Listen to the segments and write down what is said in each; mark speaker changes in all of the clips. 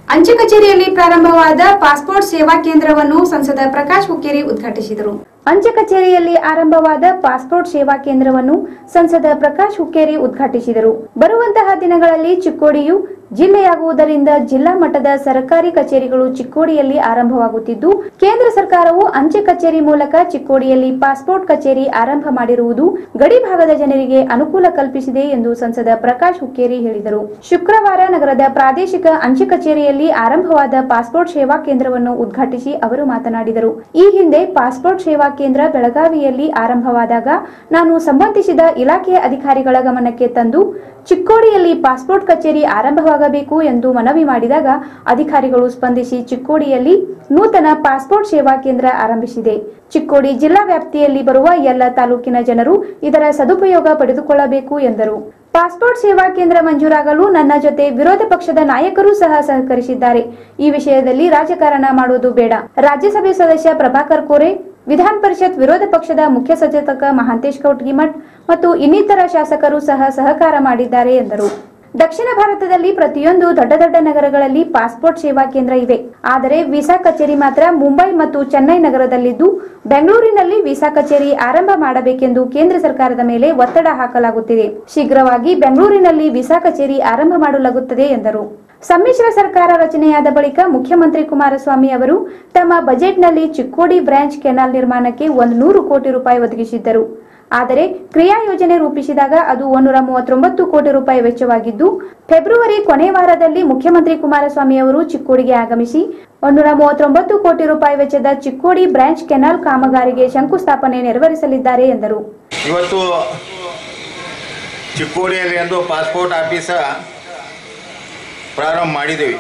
Speaker 1: ಅಂಚೆ ಕಚೇರಿಯಲ್ಲಿ ಪ್ರಾರಂಭವಾದ ಪಾಸ್ಪೋರ್ಟ್ ಸೇವಾ ಕೇಂದ್ರವನ್ನು ಸಂಸದ ಪ್ರಕಾಶ್ ಹುಕ್ಕೇರಿ ಉದ್ಘಾಟಿಸಿದರು ಅಂಚೆ ಕಚೇರಿಯಲ್ಲಿ ಆರಂಭವಾದ ಪಾಸ್ಪೋರ್ಟ್ ಸೇವಾ ಕೇಂದ್ರವನ್ನು ಸಂಸದ ಪ್ರಕಾಶ್ ಹುಕ್ಕೇರಿ ಉದ್ಘಾಟಿಸಿದರು ಬರುವಂತಹ ದಿನಗಳಲ್ಲಿ ಚಿಕ್ಕೋಡಿಯು ಜಿಲ್ಲೆಯಾಗುವುದರಿಂದ ಜಿಲ್ಲಾ ಮಟ್ಟದ ಸರ್ಕಾರಿ ಕಚೇರಿಗಳು ಚಿಕ್ಕೋಡಿಯಲ್ಲಿ ಆರಂಭವಾಗುತ್ತಿದ್ದು ಕೇಂದ್ರ ಸರ್ಕಾರವು ಅಂಚೆ ಕಚೇರಿ ಮೂಲಕ ಚಿಕ್ಕೋಡಿಯಲ್ಲಿ ಪಾಸ್ಪೋರ್ಟ್ ಕಚೇರಿ ಆರಂಭ ಮಾಡಿರುವುದು ಗಡಿ ಭಾಗದ ಜನರಿಗೆ ಅನುಕೂಲ ಕಲ್ಪಿಸಿದೆ ಎಂದು ಸಂಸದ ಪ್ರಕಾಶ್ ಹುಕ್ಕೇರಿ ಹೇಳಿದರು ಶುಕ್ರವಾರ ನಗರದ ಪ್ರಾದೇಶಿಕ ಅಂಚೆ ಕಚೇರಿಯಲ್ಲಿ ಆರಂಭವಾದ ಪಾಸ್ಪೋರ್ಟ್ ಸೇವಾ ಕೇಂದ್ರವನ್ನು ಉದ್ಘಾಟಿಸಿ ಅವರು ಮಾತನಾಡಿದರು ಈ ಹಿಂದೆ ಪಾಸ್ಪೋರ್ಟ್ ಸೇವಾ ಕೇಂದ್ರ ಬೆಳಗಾವಿಯಲ್ಲಿ ಆರಂಭವಾದಾಗ ನಾನು ಸಂಬಂಧಿಸಿದ ಇಲಾಖೆಯ ಅಧಿಕಾರಿಗಳ ಗಮನಕ್ಕೆ ತಂದು ಚಿಕ್ಕೋಡಿಯಲ್ಲಿ ಪಾಸ್ಪೋರ್ಟ್ ಕಚೇರಿ ಆರಂಭವಾಗಬೇಕು ಎಂದು ಮನವಿ ಮಾಡಿದಾಗ ಅಧಿಕಾರಿಗಳು ಸ್ಪಂದಿಸಿ ಚಿಕ್ಕೋಡಿಯಲ್ಲಿ ನೂತನ ಪಾಸ್ಪೋರ್ಟ್ ಸೇವಾ ಕೇಂದ್ರ ಆರಂಭಿಸಿದೆ ಚಿಕ್ಕೋಡಿ ಜಿಲ್ಲಾ ವ್ಯಾಪ್ತಿಯಲ್ಲಿ ಬರುವ ಎಲ್ಲ ತಾಲೂಕಿನ ಜನರು ಇದರ ಸದುಪಯೋಗ ಪಡೆದುಕೊಳ್ಳಬೇಕು ಎಂದರು ಪಾಸ್ಪೋರ್ಟ್ ಸೇವಾ ಕೇಂದ್ರ ಮಂಜೂರಾಗಲು ನನ್ನ ಜೊತೆ ವಿರೋಧ ಪಕ್ಷದ ನಾಯಕರು ಸಹ ಸಹಕರಿಸಿದ್ದಾರೆ ಈ ವಿಷಯದಲ್ಲಿ ರಾಜಕಾರಣ ಮಾಡುವುದು ಬೇಡ ರಾಜ್ಯಸಭೆ ಸದಸ್ಯ ಪ್ರಭಾಕರ್ ಕೋರೆ ವಿಧಾನ ಪರಿಷತ್ ವಿರೋಧ ಪಕ್ಷದ ಮುಖ್ಯ ಸಚೇತಕ ಮಹಾಂತೇಶ್ ಕೌಟ್ಗಿಮಠ್ ಮತ್ತು ಇನ್ನಿತರ ಶಾಸಕರು ಸಹ ಸಹಕಾರ ಮಾಡಿದ್ದಾರೆ ಎಂದರು ದಕ್ಷಿಣ ಭಾರತದಲ್ಲಿ ಪ್ರತಿಯೊಂದು ದೊಡ್ಡ ದೊಡ್ಡ ನಗರಗಳಲ್ಲಿ ಪಾಸ್ಪೋರ್ಟ್ ಸೇವಾ ಕೇಂದ್ರ ಇವೆ ಆದರೆ ವೀಸಾ ಕಚೇರಿ ಮಾತ್ರ ಮುಂಬೈ ಮತ್ತು ಚೆನ್ನೈ ನಗರದಲ್ಲಿದ್ದು ಬೆಂಗಳೂರಿನಲ್ಲಿ ವೀಸಾ ಕಚೇರಿ ಆರಂಭ ಮಾಡಬೇಕೆಂದು ಕೇಂದ್ರ ಸರ್ಕಾರದ ಮೇಲೆ ಒತ್ತಡ ಹಾಕಲಾಗುತ್ತಿದೆ ಶೀಘ್ರವಾಗಿ ಬೆಂಗಳೂರಿನಲ್ಲಿ ವೀಸಾ ಕಚೇರಿ ಆರಂಭ ಮಾಡಲಾಗುತ್ತದೆ ಎಂದರು ಸಮ್ಮಿಶ್ರ ಸರ್ಕಾರ ರಚನೆಯಾದ ಬಳಿಕ ಮುಖ್ಯಮಂತ್ರಿ ಕುಮಾರಸ್ವಾಮಿ ಅವರು ತಮ್ಮ ಬಜೆಟ್ನಲ್ಲಿ ಚಿಕ್ಕೋಡಿ ಬ್ರಾಂಚ್ ಕೆನಾಲ್ ನಿರ್ಮಾಣಕ್ಕೆ ಒಂದು ನೂರು ಕೋಟಿ ರೂಪಾಯಿ ಒದಗಿಸಿದ್ದರು ಆದರೆ ಕ್ರಿಯಾ ಯೋಜನೆ ರೂಪಿಸಿದಾಗ ಅದು ಒಂದೂರ ಮೂವತ್ತೊಂಬತ್ತು ಕೋಟಿ ರೂಪಾಯಿ ವೆಚ್ಚವಾಗಿದ್ದು ಫೆಬ್ರವರಿ ಕೊನೆ ವಾರದಲ್ಲಿ ಮುಖ್ಯಮಂತ್ರಿ ಕುಮಾರಸ್ವಾಮಿ ಅವರು ಚಿಕ್ಕೋಡಿಗೆ ಆಗಮಿಸಿ ಒಂದೂರ ಮೂವತ್ತೊಂಬತ್ತು ಕೋಟಿ ರೂಪಾಯಿ ವೆಚ್ಚದ ಚಿಕ್ಕೋಡಿ ಬ್ರಾಂಚ್ ಕೆನಾಲ್ ಕಾಮಗಾರಿಗೆ ಶಂಕುಸ್ಥಾಪನೆ ನೆರವೇರಿಸಲಿದ್ದಾರೆ ಎಂದರು
Speaker 2: ಇವತ್ತು ಚಿಕ್ಕೋಡಿಯಲ್ಲಿ ಒಂದು ಪಾಸ್ಪೋರ್ಟ್ ಆಫೀಸ ಪ್ರಾರಂಭ ಮಾಡಿದ್ದೀವಿ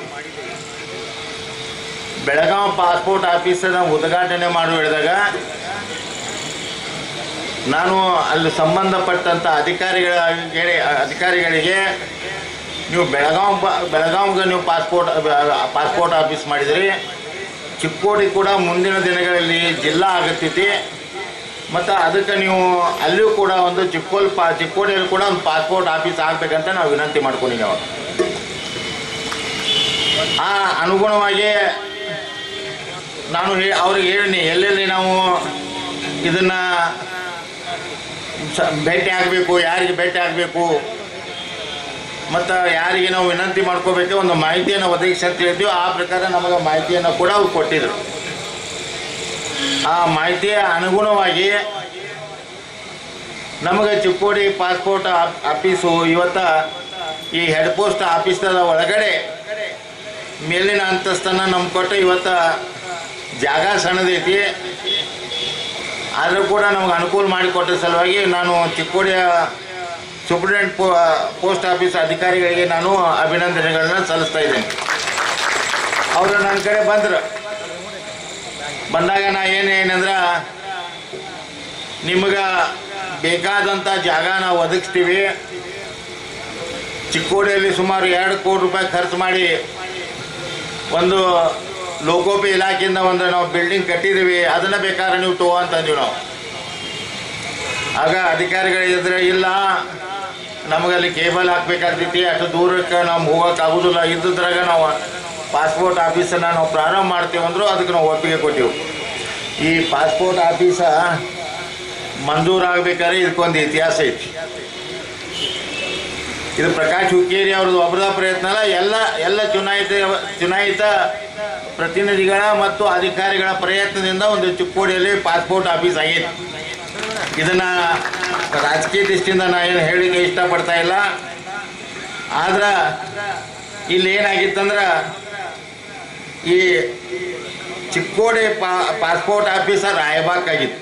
Speaker 2: ಬೆಳಗಾವಿ ಪಾಸ್ಪೋರ್ಟ್ ಆಫೀಸನ್ನ ಉದ್ಘಾಟನೆ ಮಾಡಿ ಹೇಳಿದಾಗ ನಾನು ಅಲ್ಲಿ ಸಂಬಂಧಪಟ್ಟಂಥ ಅಧಿಕಾರಿಗಳಿಗೆ ಅಧಿಕಾರಿಗಳಿಗೆ ನೀವು ಬೆಳಗಾವಿ ಬ ಬೆಳಗಾವಿಗೆ ನೀವು ಪಾಸ್ಪೋರ್ಟ್ ಪಾಸ್ಪೋರ್ಟ್ ಆಫೀಸ್ ಮಾಡಿದಿರಿ ಚಿಕ್ಕೋಡಿ ಕೂಡ ಮುಂದಿನ ದಿನಗಳಲ್ಲಿ ಜಿಲ್ಲಾ ಆಗತ್ತೈತಿ ಮತ್ತು ಅದಕ್ಕೆ ನೀವು ಅಲ್ಲಿಯೂ ಕೂಡ ಒಂದು ಚಿಕ್ಕೋಲ್ ಪಾ ಚಿಕ್ಕೋಡಿಯಲ್ಲಿ ಕೂಡ ಒಂದು ಪಾಸ್ಪೋರ್ಟ್ ಆಫೀಸ್ ಆಗಬೇಕಂತ ನಾವು ವಿನಂತಿ ಮಾಡ್ಕೊಂಡಿದ್ದೀವಿ ಅವಾಗ ಆ ಅನುಗುಣವಾಗಿ ನಾನು ಹೇ ಅವ್ರಿಗೆ ಹೇಳಿನಿ ಎಲ್ಲೆಲ್ಲಿ ನಾವು ಇದನ್ನು ಸ ಭೇಟಿ ಆಗಬೇಕು ಯಾರಿಗೆ ಭೇಟಿ ಆಗಬೇಕು ಮತ್ತು ಯಾರಿಗೆ ನಾವು ವಿನಂತಿ ಮಾಡ್ಕೋಬೇಕು ಒಂದು ಮಾಹಿತಿಯನ್ನು ಒದಗಿಸಿ ಅಂತ ಹೇಳಿದ್ವಿ ಆ ಪ್ರಕಾರ ನಮಗೆ ಮಾಹಿತಿಯನ್ನು ಕೂಡ ಅವ್ರು ಕೊಟ್ಟಿದ್ರು ಆ ಮಾಹಿತಿಯ ಅನುಗುಣವಾಗಿ ನಮಗೆ ಚಿಕ್ಕೋಡಿ ಪಾಸ್ಪೋರ್ಟ್ ಆಫ್- ಆಫೀಸು ಇವತ್ತ ಈ ಹೆಡ್ ಪೋಸ್ಟ್ ಆಫೀಸದ ಒಳಗಡೆ ಮೇಲಿನ ಅಂತಸ್ತನ್ನು ನಮ್ಗೆ ಕೊಟ್ಟು ಇವತ್ತ ಜಾಗ ಸಣ್ಣದೈತಿ ಆದರೂ ಕೂಡ ನಮ್ಗೆ ಅನುಕೂಲ ಮಾಡಿಕೊಟ್ಟ ಸಲುವಾಗಿ ನಾನು ಚಿಕ್ಕೋಡಿಯ ಸೂಪ್ರಿಡೆಂಟ್ ಪೋ ಪೋಸ್ಟ್ ಆಫೀಸ್ ಅಧಿಕಾರಿಗಳಿಗೆ ನಾನು ಅಭಿನಂದನೆಗಳನ್ನ ಸಲ್ಲಿಸ್ತಾ ಇದ್ದೇನೆ ಅವರು ನನ್ನ ಕಡೆ ಬಂದರು ಬಂದಾಗ ನಾ ಏನು ಏನಂದ್ರೆ ನಿಮಗೆ ಬೇಕಾದಂಥ ಜಾಗ ನಾವು ಒದಗಿಸ್ತೀವಿ ಚಿಕ್ಕೋಡಿಯಲ್ಲಿ ಸುಮಾರು ಎರಡು ಕೋಟಿ ರೂಪಾಯಿ ಖರ್ಚು ಮಾಡಿ ಒಂದು ಲೋಕೋಪಿ ಇಲಾಖೆಯಿಂದ ಒಂದು ನಾವು ಬಿಲ್ಡಿಂಗ್ ಕಟ್ಟಿದ್ದೀವಿ ಅದನ್ನು ಬೇಕಾದ್ರೆ ನೀವು ತಗೋ ಅಂತಂದೀವಿ ನಾವು ಆಗ ಅಧಿಕಾರಿಗಳು ಇದ್ರೆ ಇಲ್ಲ ನಮಗಲ್ಲಿ ಕೇಬಲ್ ಹಾಕ್ಬೇಕಾಗ್ತೈತಿ ಅಷ್ಟು ದೂರಕ್ಕೆ ನಾವು ಹೋಗೋಕ್ಕಾಗೋದಿಲ್ಲ ಇದ್ದಿದ್ರಾಗ ನಾವು ಪಾಸ್ಪೋರ್ಟ್ ಆಫೀಸನ್ನು ನಾವು ಪ್ರಾರಂಭ ಮಾಡ್ತೀವಿ ಅಂದರು ಅದಕ್ಕೆ ನಾವು ಒಪ್ಪಿಗೆ ಕೊಟ್ಟಿವಿ ಈ ಪಾಸ್ಪೋರ್ಟ್ ಆಫೀಸ ಮಂಜೂರಾಗಬೇಕಾದ್ರೆ ಇದಕ್ಕೊಂದು ಇತಿಹಾಸ ಐತಿ ಇದು ಪ್ರಕಾಶ್ ಹುಕ್ಕೇರಿ ಅವ್ರದ್ದು ಒಬ್ಬರ ಪ್ರಯತ್ನ ಅಲ್ಲ ಎಲ್ಲ ಎಲ್ಲ ಚುನಾಯಿತ ಚುನಾಯಿತ ಪ್ರತಿನಿಧಿಗಳ ಮತ್ತು ಅಧಿಕಾರಿಗಳ ಪ್ರಯತ್ನದಿಂದ ಒಂದು ಚಿಕ್ಕೋಡಿಯಲ್ಲಿ ಪಾಸ್ಪೋರ್ಟ್ ಆಫೀಸ್ ಆಗೈತಿ ಇದನ್ನ ರಾಜಕೀಯ ದೃಷ್ಟಿಯಿಂದ ನಾ ಏನು ಹೇಳಿಕೆ ಇಷ್ಟಪಡ್ತಾ ಇಲ್ಲ ಆದ್ರೆ ಇಲ್ಲಿ ಏನಾಗಿತ್ತಂದ್ರೆ ಈ ಚಿಕ್ಕೋಡಿ ಪಾ ಪಾಸ್ಪೋರ್ಟ್ ಆಫೀಸ ರಾಯಬಾಗ್ ಆಗಿತ್ತು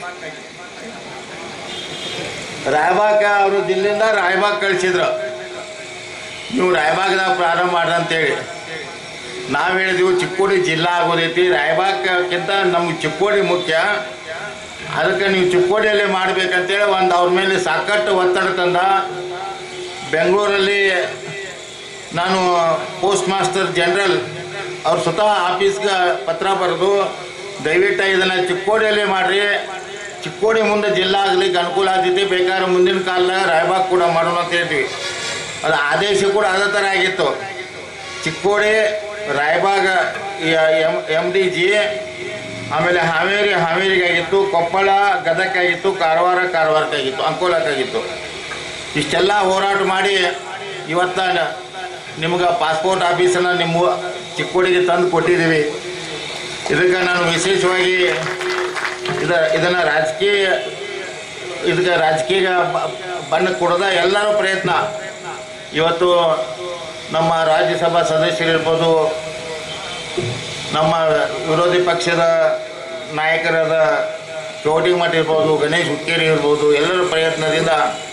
Speaker 2: ರಾಯಬಾಗ್ ಅವರು ದಿಲ್ಲಿಂದ ರಾಯಬಾಗ್ ಕಳಿಸಿದ್ರು ನೀವು ರಾಯಬಾಗ್ದಾಗ ಪ್ರಾರಂಭ ಮಾಡ್ರಿ ಅಂತೇಳಿ ನಾವು ಹೇಳಿದೆವು ಚಿಕ್ಕೋಡಿ ಜಿಲ್ಲಾ ಆಗೋದೈತಿ ರಾಯಬಾಗ್ಕ್ಕಿಂತ ನಮ್ಗೆ ಚಿಕ್ಕೋಡಿ ಮುಖ್ಯ ಅದಕ್ಕೆ ನೀವು ಚಿಕ್ಕೋಡಿಯಲ್ಲಿ ಮಾಡ್ಬೇಕಂತೇಳಿ ಒಂದು ಅವ್ರ ಮೇಲೆ ಸಾಕಷ್ಟು ಒತ್ತಡ ತಂದ ಬೆಂಗಳೂರಲ್ಲಿ ನಾನು ಪೋಸ್ಟ್ ಮಾಸ್ಟರ್ ಜನರಲ್ ಅವ್ರು ಸ್ವತಃ ಆಫೀಸ್ಗೆ ಪತ್ರ ಬರೆದು ದಯವಿಟ್ಟು ಇದನ್ನು ಚಿಕ್ಕೋಡಿಯಲ್ಲಿ ಮಾಡಿರಿ ಚಿಕ್ಕೋಡಿ ಮುಂದೆ ಜಿಲ್ಲಾ ಆಗ್ಲಿಕ್ಕೆ ಅನುಕೂಲ ಆಗ್ತೈತಿ ಬೇಕಾದ್ರೆ ಮುಂದಿನ ಕಾಲದಾಗ ರಾಯಬಾಗ್ ಕೂಡ ಮಾಡೋಣ ಅಂತ ಹೇಳ್ತೀವಿ ಅದು ಆದೇಶ ಕೂಡ ಅದೇ ಥರ ಆಗಿತ್ತು Chikkodi Raybag M M D G ಆಮೇಲೆ ಹಾವೇರಿ ಹಾವೇರಿಗಾಗಿತ್ತು ಕೊಪ್ಪಳ ಗದಕ್ಕಾಗಿತ್ತು ಕಾರವಾರ ಕಾರವಾರಕ್ಕಾಗಿತ್ತು ಅಂಕೋಲಕ್ಕಾಗಿತ್ತು ಇಷ್ಟೆಲ್ಲ ಹೋರಾಟ ಮಾಡಿ ಇವತ್ತ ನಿಮ್ಗೆ ಪಾಸ್ಪೋರ್ಟ್ ಆಫೀಸನ್ನು ನಿಮ್ಮ ಚಿಕ್ಕೋಡಿಗೆ ತಂದು ಕೊಟ್ಟಿದ್ದೀವಿ ಇದಕ್ಕೆ ನಾನು ವಿಶೇಷವಾಗಿ ಇದ ಇದನ್ನು ರಾಜಕೀಯ ಇದಕ್ಕೆ ರಾಜಕೀಯ ಬ- ಬಣ್ಣ ಕೊಡದ ಎಲ್ಲರ ಪ್ರಯತ್ನ ಇವತ್ತು ನಮ್ಮ ರಾಜ್ಯಸಭಾ ಸದಸ್ಯರಿರ್ಬೋದು ನಮ್ಮ ವಿರೋಧಿ ಪಕ್ಷದ ನಾಯಕರಾದ ಚೌಟಿಮಠ ಇರ್ಬೋದು ಗಣೇಶ್ ಹುಕ್ಕೇರಿ ಇರ್ಬೋದು ಎಲ್ಲರ ಪ್ರಯತ್ನದಿಂದ